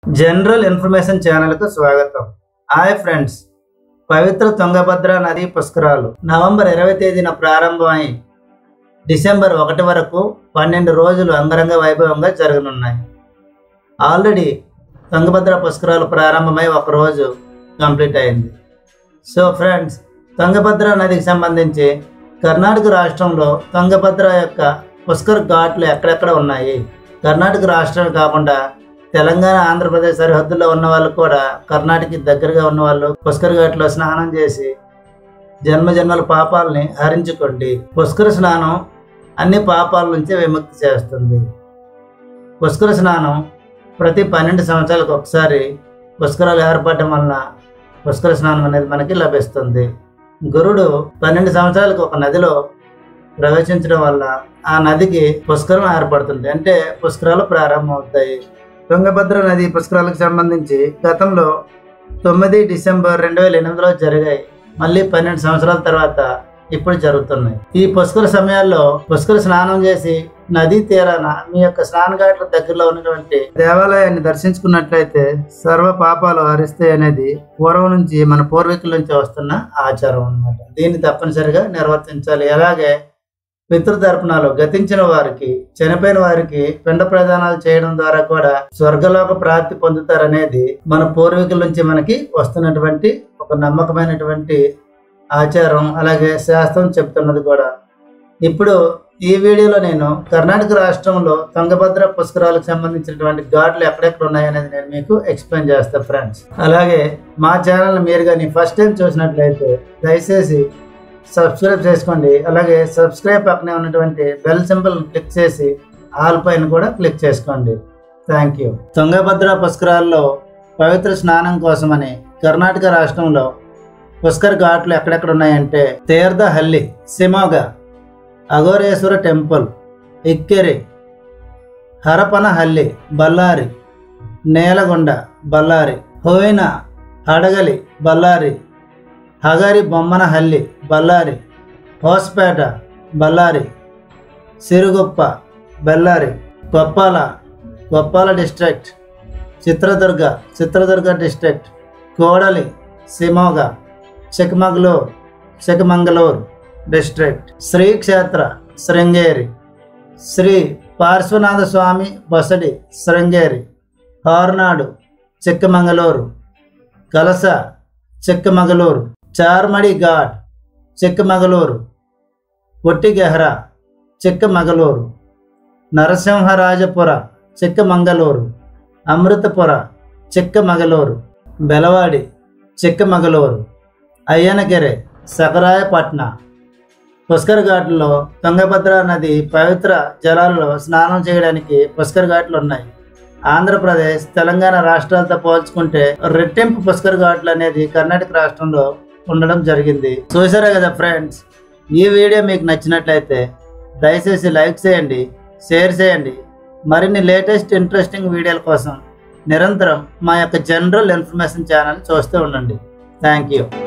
general information ఛానల్కు స్వాగతం hi friends పవిత్ర తుంగభద్ర నది పుష్కరాలు నవంబర్ ఇరవై తేదీన ప్రారంభమై డిసెంబర్ ఒకటి వరకు పన్నెండు రోజులు అంగరంగ వైభవంగా జరగనున్నాయి ఆల్రెడీ తుంగభద్ర పుష్కరాలు ప్రారంభమై ఒక రోజు కంప్లీట్ అయింది సో ఫ్రెండ్స్ తుంగభద్ర నదికి సంబంధించి కర్ణాటక రాష్ట్రంలో తుంగభద్ర యొక్క పుష్కర్ ఘాట్లు ఎక్కడెక్కడ ఉన్నాయి కర్ణాటక రాష్ట్రం కాకుండా తెలంగాణ ఆంధ్రప్రదేశ్ సరిహద్దుల్లో ఉన్న వాళ్ళు కూడా కర్ణాటకకి దగ్గరగా ఉన్న వాళ్ళు పుష్కర్ ఘాట్లో స్నానం చేసి జన్మ జన్మల పాపాలని హరించుకోండి పుష్కర స్నానం అన్ని పాపాల నుంచి విముక్తి చేస్తుంది పుష్కర స్నానం ప్రతి పన్నెండు సంవత్సరాలకు ఒకసారి పుష్కరాలు ఏర్పడటం వలన పుష్కర స్నానం అనేది మనకి లభిస్తుంది గురుడు పన్నెండు సంవత్సరాలకు ఒక నదిలో ప్రవేశించడం వల్ల ఆ నదికి పుష్కరం ఏర్పడుతుంది అంటే పుష్కరాలు ప్రారంభమవుతాయి తుంగభద్ర నది పుష్కరాలకు సంబంధించి గతంలో తొమ్మిది డిసెంబర్ రెండు వేల ఎనిమిదిలో జరిగాయి మళ్ళీ పన్నెండు సంవత్సరాల తర్వాత ఇప్పుడు జరుగుతున్నాయి ఈ పుష్కర సమయాల్లో పుష్కర స్నానం చేసి నదీ తీరాన మీ యొక్క స్నానఘాట్ల దగ్గరలో ఉన్నటువంటి దేవాలయాన్ని దర్శించుకున్నట్లయితే సర్వ పాపాలు హరిస్తాయి అనేది పూర్వం నుంచి మన పూర్వీకుల నుంచి వస్తున్న ఆచారం అన్నమాట దీన్ని తప్పనిసరిగా నిర్వర్తించాలి అలాగే పితృతర్పణాలు గతించిన వారికి చనిపోయిన వారికి పిండ ప్రదానాలు చేయడం ద్వారా కూడా స్వర్గలోక ప్రాప్తి పొందుతారనేది మన పూర్వీకుల నుంచి మనకి వస్తున్నటువంటి ఒక నమ్మకమైనటువంటి ఆచారం అలాగే శాస్త్రం చెప్తున్నది కూడా ఇప్పుడు ఈ వీడియోలో నేను కర్ణాటక రాష్ట్రంలో తుంగభద్ర పుష్కరాలకు సంబంధించినటువంటి ఘాట్లు ఎక్కడెక్కడ ఉన్నాయనేది నేను మీకు ఎక్స్ప్లెయిన్ చేస్తాను ఫ్రెండ్స్ అలాగే మా ఛానల్ మీరు కానీ ఫస్ట్ టైం చూసినట్లయితే దయచేసి సబ్స్క్రైబ్ చేసుకోండి అలాగే సబ్స్క్రైబ్ పక్కనే ఉన్నటువంటి బెల్ సింబల్ క్లిక్ చేసి ఆల్ పైన కూడా క్లిక్ చేసుకోండి థ్యాంక్ యూ తుంగభద్ర పుష్కరాల్లో పవిత్ర స్నానం కోసమని కర్ణాటక రాష్ట్రంలో పుష్కర్ ఘాట్లు ఎక్కడెక్కడ ఉన్నాయంటే Thirthahalli Shimoga Aghoreshwara temple Ikkeri Harapanahalli Bellary Nelagonda Bellary Hoovina Hadagali Bellary Hagari Bommanahalli Bellary Hospet Bellary Siruguppa Bellary Koppal Koppal district Chitradurga Chitradurga district Kodali Shimoga Chikmagalur Chikmagalur district Shri క్షేత్ర శృంగేరి శ్రీ పార్శ్వనాథ స్వామి బసడి శృంగేరి హార్నాడు చిక్కమంగళూరు కలస చిక్కమగళూరు చార్మడి ఘాట్ చిక్కమగళూరు ఒట్టిగెహ్రా చిక్కమగళూరు నరసింహరాజపుర చిక్కమంగళూరు అమృతపుర చిక్కమగళూరు బెలవాడి చిక్కమగళూరు అయ్యనగిరి సకరాయపట్న పుష్కర్ ఘాట్లో తుంగభద్ర నది పవిత్ర జలాలలో స్నానం చేయడానికి పుష్కర్ ఘాట్లు ఉన్నాయి ఆంధ్రప్రదేశ్ తెలంగాణ రాష్ట్రాలతో పోల్చుకుంటే రెట్టింపు పుష్కర్ ఘాట్లు అనేది కర్ణాటక రాష్ట్రంలో ఉండడం జరిగింది చూసారా కదా ఫ్రెండ్స్ ఈ వీడియో మీకు నచ్చినట్లయితే దయచేసి లైక్ చేయండి షేర్ చేయండి మరిన్ని లేటెస్ట్ ఇంట్రెస్టింగ్ వీడియోల కోసం నిరంతరం మా యొక్క జనరల్ ఇన్ఫర్మేషన్ ఛానల్ చూస్తూ ఉండండి థ్యాంక్ యూ